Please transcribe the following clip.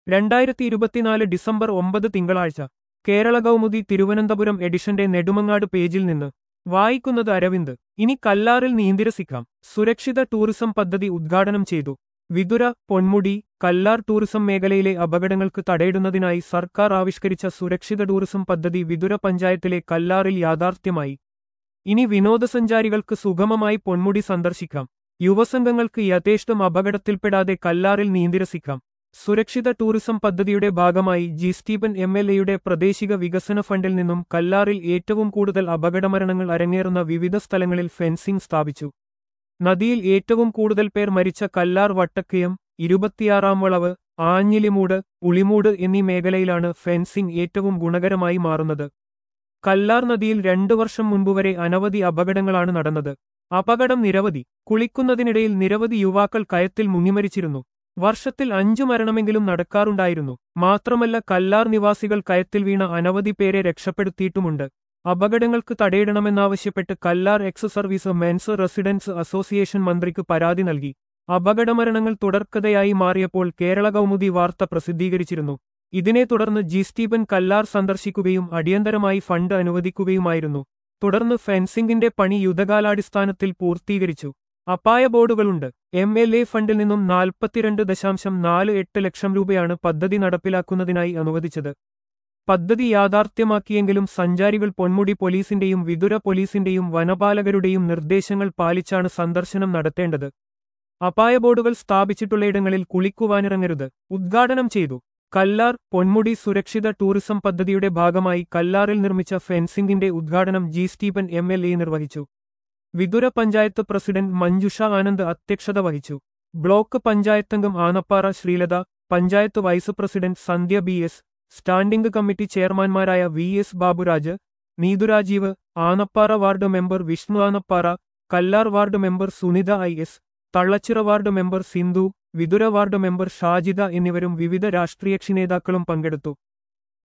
രണ്ടായിരത്തി ഇരുപത്തിനാല് ഡിസംബർ ഒമ്പത് തിങ്കളാഴ്ച കേരള കൗമുദി തിരുവനന്തപുരം എഡിഷന്റെ നെടുമങ്ങാട് പേജിൽ നിന്ന് വായിക്കുന്നത് അരവിന്ദ് ഇനി കല്ലാറിൽ നീന്തിരസിക്കാം സുരക്ഷിത ടൂറിസം പദ്ധതി ഉദ്ഘാടനം ചെയ്തു വിതുര പൊന്മുടി കല്ലാർ ടൂറിസം മേഖലയിലെ അപകടങ്ങൾക്ക് തടയിടുന്നതിനായി സർക്കാർ ആവിഷ്കരിച്ച സുരക്ഷിത ടൂറിസം പദ്ധതി വിതുര പഞ്ചായത്തിലെ കല്ലാറിൽ യാഥാർത്ഥ്യമായി ഇനി വിനോദസഞ്ചാരികൾക്ക് സുഗമമായി പൊന്മുടി സന്ദർശിക്കാം യുവസംഘങ്ങൾക്ക് യഥേഷ്ടം അപകടത്തിൽപ്പെടാതെ കല്ലാറിൽ നീന്തിരസിക്കാം സുരക്ഷിത ടൂറിസം പദ്ധതിയുടെ ഭാഗമായി ജി സ്റ്റീഫൻ എം എൽ എയുടെ പ്രാദേശിക വികസന ഫണ്ടിൽ നിന്നും കല്ലാറിൽ ഏറ്റവും കൂടുതൽ അപകടമരണങ്ങൾ അരങ്ങേറുന്ന വിവിധ സ്ഥലങ്ങളിൽ ഫെൻസിംഗ് സ്ഥാപിച്ചു നദിയിൽ ഏറ്റവും കൂടുതൽ പേർ മരിച്ച കല്ലാർ വട്ടക്കയം ഇരുപത്തിയാറാം വളവ് ആഞ്ഞിലിമൂട് പുളിമൂട് എന്നീ മേഖലയിലാണ് ഫെൻസിംഗ് ഏറ്റവും ഗുണകരമായി മാറുന്നത് കല്ലാർ നദിയിൽ രണ്ടു വർഷം മുൻപുവരെ അനവധി അപകടങ്ങളാണ് നടന്നത് അപകടം നിരവധി കുളിക്കുന്നതിനിടയിൽ നിരവധി യുവാക്കൾ കയത്തിൽ മുങ്ങിമരിച്ചിരുന്നു വർഷത്തിൽ അഞ്ചു മരണമെങ്കിലും നടക്കാറുണ്ടായിരുന്നു മാത്രമല്ല കല്ലാർ നിവാസികൾ കയത്തിൽ വീണ അനവധി പേരെ രക്ഷപ്പെടുത്തിയിട്ടുമുണ്ട് അപകടങ്ങൾക്ക് തടയിടണമെന്നാവശ്യപ്പെട്ട് Kallar ex servicemen's residents association മന്ത്രിക്ക് പരാതി നൽകി അപകടമരണങ്ങൾ തുടർക്കഥയായി മാറിയപ്പോൾ കേരള കൗമുദി വാർത്ത പ്രസിദ്ധീകരിച്ചിരുന്നു ഇതിനെ തുടർന്ന് ജി സ്റ്റീഫൻ കല്ലാർ സന്ദർശിക്കുകയും അടിയന്തരമായി ഫണ്ട് അനുവദിക്കുകയുമായിരുന്നു തുടർന്ന് ഫെൻസിംഗിന്റെ പണി യുദ്ധകാലാടിസ്ഥാനത്തിൽ പൂർത്തീകരിച്ചു അപായ ബോർഡുകളുണ്ട് എം എൽ എ ഫണ്ടിൽ നിന്നും നാൽപ്പത്തിരണ്ട് ദശാംശം നാല് എട്ട് ലക്ഷം രൂപയാണ് പദ്ധതി നടപ്പിലാക്കുന്നതിനായി അനുവദിച്ചത് പദ്ധതി യാഥാർത്ഥ്യമാക്കിയെങ്കിലും സഞ്ചാരികൾ പൊന്മുടി പോലീസിന്റെയും വിതുര പോലീസിന്റെയും വനപാലകരുടെയും നിർദ്ദേശങ്ങൾ പാലിച്ചാണ് സന്ദർശനം നടത്തേണ്ടത് അപായ ബോർഡുകൾ സ്ഥാപിച്ചിട്ടുള്ളയിടങ്ങളിൽ കുളിക്കുവാനിറങ്ങരുത് ഉദ്ഘാടനം ചെയ്തു കല്ലാർ പൊന്മുടി സുരക്ഷിത ടൂറിസം പദ്ധതിയുടെ ഭാഗമായി കല്ലാറിൽ നിർമ്മിച്ച ഫെൻസിംഗിന്റെ ഉദ്ഘാടനം G Stephen M L A നിർവഹിച്ചു വിതുര പഞ്ചായത്ത് പ്രസിഡന്റ് മഞ്ജുഷ ആനന്ദ് അധ്യക്ഷത വഹിച്ചു block പഞ്ചായത്തംഗം Anappara Sreelatha panchayat vice president Sandhya B S standing committee ചെയർമാൻമാരായ V S Baburaj നീതുരാജീവ് Anappara ward member Vishnu Anappara Kallar ward member Sunitha I S തള്ളച്ചിറ ward member Sindhu Vithura ward member Shajida എന്നിവരും വിവിധ രാഷ്ട്രീയകക്ഷി നേതാക്കളും പങ്കെടുത്തു